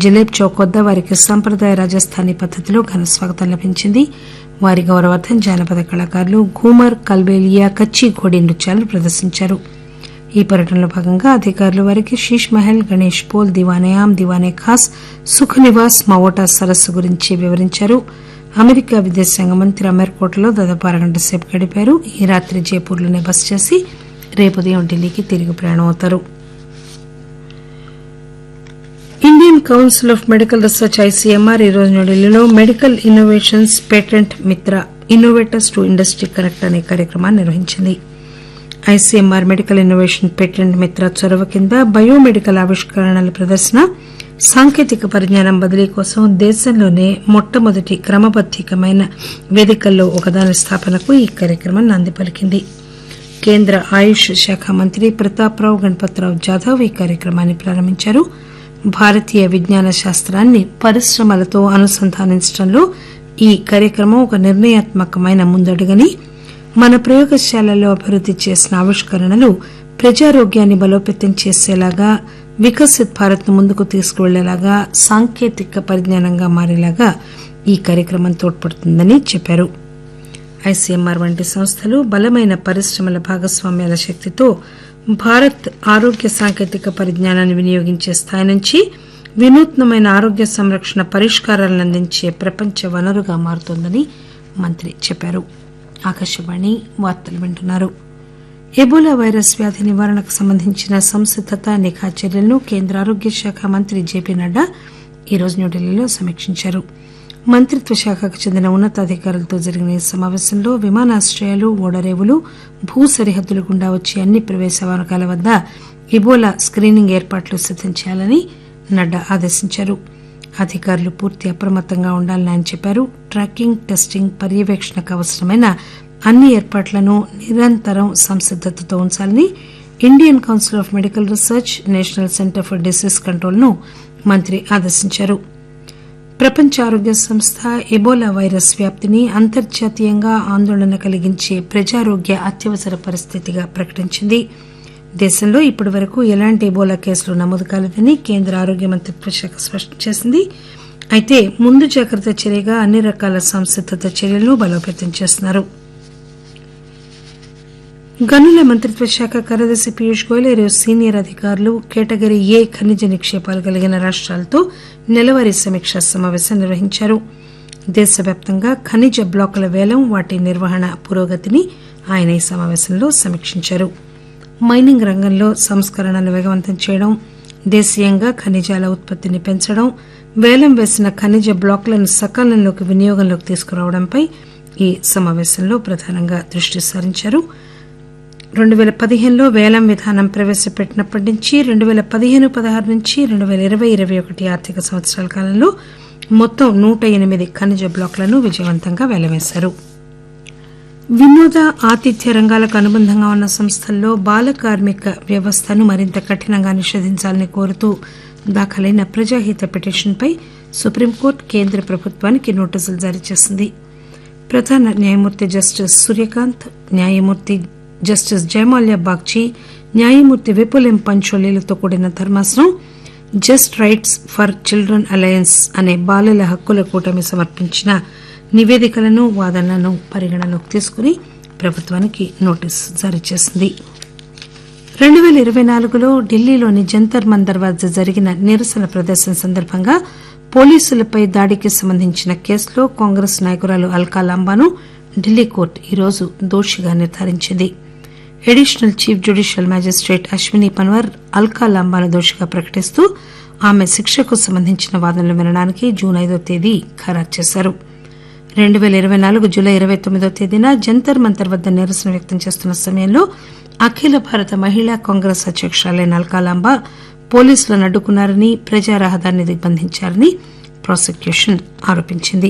జిలేబ్ చౌక్ వద్ద వారికి సంప్రదాయ రాజస్థానీ పద్దతిలో ఘన స్వాగతం లభించింది వారి గౌరవార్థం జానపద కళాకారులు ఘూమర్ కల్బేలియా కచ్చి ఘోడీ నృత్యాలు ప్రదర్శించారు ఈ పర్యటనలో భాగంగా అధికారులు వారికి శీష్ మహల్ గణేష్ పోల్ దివానేయాం దివానే ఖాస్ సుఖ నివాస్ మావోటా సరస్సు గురించి వివరించారు అమెరికా విదేశాంగ మంత్రి అమర్కోటలో దాదాపు అరగంట సేపు గడిపారు ఈ రాత్రి జైపూర్లోనే బస చేసి రేపు ఉదయం ఢిల్లీకి తిరిగి ప్రయాణం అవుతారు Indian council of medical research ICMR ఈ రోజు న్యూఢిల్లీలో medical innovations patent Mitra innovators to industry connect అనే కార్యక్రమాన్ని నిర్వహించింది ఐసీఎంఆర్ మెడికల్ ఇన్నోవేషన్ పేటెంట్ మిత్ర చొరవ కింద బయోమెడికల్ ఆవిష్కరణల ప్రదర్శన సాంకేతిక పరిజ్ఞానం బదిలీ కోసం దేశంలోనే మొట్టమొదటి క్రమబద్దీకమైన వేదికల్లో ఒకదాని స్థాపనకు ఈ కార్యక్రమం నాంది పలికింది కేంద్ర ఆయుష్ శాఖ మంత్రి ప్రతాప్రావు గణపతిరావు జాదవ్ ఈ కార్యక్రమాన్ని ప్రారంభించారు భారతీయ విజ్ఞాన శాస్త్రాన్ని పరిశ్రమలతో అనుసంధానించడంలో ఈ కార్యక్రమం ఒక నిర్ణయాత్మకమైన ముందడుగని మన ప్రయోగశాలల్లో అభివృద్ది చేసిన ఆవిష్కరణలు ప్రజారోగ్యాన్ని బలోపేతం చేసేలాగా వికసిత్ భారత్ ను ముందుకు తీసుకువెళ్లేలాగా సాంకేతిక పరిజ్ఞానంగా మారేలాగా ఈ కార్యక్రమం తోడ్పడుతుందని చెప్పారు ఐసీఎంఆర్ వంటి సంస్థలు బలమైన పరిశ్రమల భాగస్వామ్యాల శక్తితో భారత్ ఆరోగ్య సాంకేతిక పరిజ్ఞానాన్ని వినియోగించే స్థాయి నుంచి వినూత్నమైన ఆరోగ్య సంరక్షణ పరిష్కారాలను అందించే ప్రపంచ వనరుగా మారుతోందని మంత్రి చెప్పారు ఆకాశవాణి వార్తలు వింటున్నారు ఎబోలా వైరస్ వ్యాధి నివారణకు సంబంధించిన సంసిద్దత నిఘా చర్యలను కేంద్ర ఆరోగ్య శాఖ మంత్రి జేపీ నడ్డా ఈరోజు న్యూఢిల్లీలో సమీక్షించారు మంత్రిత్వ శాఖకు చెందిన ఉన్నతాధికారులతో జరిగిన ఈ సమావేశంలో విమానాశ్రయాలు ఓడరేవులు భూ సరిహద్దుల గుండా వచ్చే అన్ని ప్రవేశ మార్గాల వద్ద ఇబోలా స్కీనింగ్ ఏర్పాట్లు సిద్దం చేయాలని నడ్డా ఆదేశించారు అధికారులు పూర్తి అప్రమత్తంగా ఉండాలని ఆయన చెప్పారు ట్రాకింగ్ టెస్టింగ్ పర్యవేక్షణకు అవసరమైన అన్ని ఏర్పాట్లను నిరంతరం సంసిద్దతతో ఉంచాలని Indian council of medical research national centre for disease control ను మంత్రి ఆదేశించారు ప్రపంచ ఆరోగ్య సంస్థ ఎబోలా వైరస్ వ్యాప్తిని అంతర్జాతీయంగా ఆందోళన కలిగించే ప్రజారోగ్య అత్యవసర పరిస్థితిగా ప్రకటించింది దేశంలో ఇప్పటి వరకు ఎలాంటి ఎబోలా కేసులు నమోదు కాలేదని కేంద్ర ఆరోగ్య మంత్రిత్వ శాఖ స్పష్టం చేసింది అయితే ముందు జాగ్రత్త చర్యగా అన్ని రకాల సంసిద్దత చర్యలను బలోపేతం చేస్తున్నారు గనుల మంత్రిత్వ శాఖ కార్యదర్శి పీయూష్ గోయల్ ఈరోజు సీనియర్ అధికారులు కేటగిరీ ఏ ఖనిజ నిక్షేపాలు కలిగిన రాష్ట్రాలతో నెలవారీ సమీక్షా సమావేశం నిర్వహించారు దేశవ్యాప్తంగా ఖనిజ బ్లాకుల వేలం వాటి నిర్వహణ పురోగతిని ఆయన ఈ సమావేశంలో సమీక్షించారు మైనింగ్ రంగంలో సంస్కరణలు వేగవంతం చేయడం దేశీయంగా ఖనిజాల ఉత్పత్తిని పెంచడం వేలం వేసిన ఖనిజ బ్లాకులను సకాలంలోకి వినియోగంలోకి తీసుకురావడంపై ఈ సమావేశంలో ప్రధానంగా దృష్టి సారించారు రెండు పేల పదిహేనులో వేలం విధానం ప్రవేశపెట్టినప్పటి నుంచి రెండు పేల పదిహేను పదహారు నుంచి రెండు పేల ఇరవై ఇరవై ఒకటి ఆర్థిక సంవత్సరాల కాలంలో మొత్తం నూట ఎనిమిది ఖనిజ బ్లాకులను విజయవంతంగా వేలవేశారు వినోద ఆతిథ్య రంగాలకు అనుబంధంగా ఉన్న సంస్థల్లో బాల కార్మిక వ్యవస్థను మరింత కఠినంగా నిషేధించాలని కోరుతూ దాఖలైన ప్రజాహిత పిటిషన్పై సుప్రీంకోర్టు కేంద్ర ప్రభుత్వానికి నోటీసులు జారీ చేసింది ప్రధాన న్యాయమూర్తి జస్టిస్ సూర్యకాంత్ న్యాయమూర్తి జస్టిస్ జయమాల్యా బాగ్చి న్యాయమూర్తి విపుల్ ఎం పంచోలీలతో కూడిన ధర్మాసనం just rights for children alliance అనే బాలల హక్కుల కూటమి సమర్పించిన నివేదికలను వాదనలను పరిగణనలోకి తీసుకుని ప్రభుత్వానికి నోటీసు జారీ చేసింది రెండు పేల ఇరవై నాలుగులో ఢిల్లీలోని జంతర్ మందర్ వద్ద జరిగిన నిరసన ప్రదర్శన సందర్భంగా పోలీసులపై దాడికి సంబంధించిన కేసులో కాంగ్రెస్ నాయకురాలు అల్కా లాంబాను ఢిల్లీ కోర్టు ఈరోజు దోషిగా నిర్ధారించింది additional chief judicial magistrate Ashwini Panwar Alka లాంబాను దోషిగా ప్రకటిస్తూ ఆమె శిక్షకు సంబంధించిన వాదనలు వినడానికి జూన్ ఐదో తేదీ ఖరారు చేశారు రెండు పేల ఇరవై నాలుగు జూలై ఇరవై తొమ్మిదో తేదీన జంతర్ మంతర్ వద్ద నిరసన వ్యక్తం చేస్తున్న సమయంలో అఖిల భారత మహిళా కాంగ్రెస్ అధ్యకురాలైన అల్కాలాంబ పోలీసులను అడ్డుకున్నారని ప్రజా రహదారిని దిగ్బంధించారని ప్రాసిక్యూషన్ ఆరోపించింది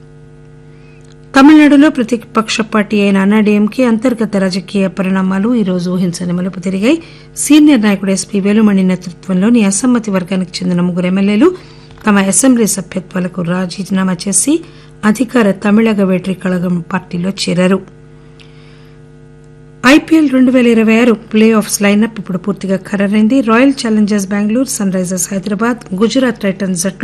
తమిళనాడులో ప్రతిపక్ష పార్టీ అయిన అన్నాడీఎంకే అంతర్గత రాజకీయ పరిణామాలు ఈరోజు ఊహించని మలుపు తిరిగాయి సీనియర్ నాయకుడు ఎస్పీ వేలుమణి నేతృత్వంలోని అసమ్మతి వర్గానికి చెందిన ముగ్గురు ఎమ్మెల్యేలు తమ అసెంబ్లీ సభ్యత్వాలకు రాజీనామా చేసి అధికార తమిళగ వేట్రి కళగం పార్టీలో చేరారు ఐపీఎల్ రెండు పేల ఇరవై ఆరు ప్లే ఆఫ్స్ లైనప్ ఇప్పుడు పూర్తిగా ఖరారైంది royal challengers Bengaluru sunrisers Hyderabad Gujarat titans జట్లు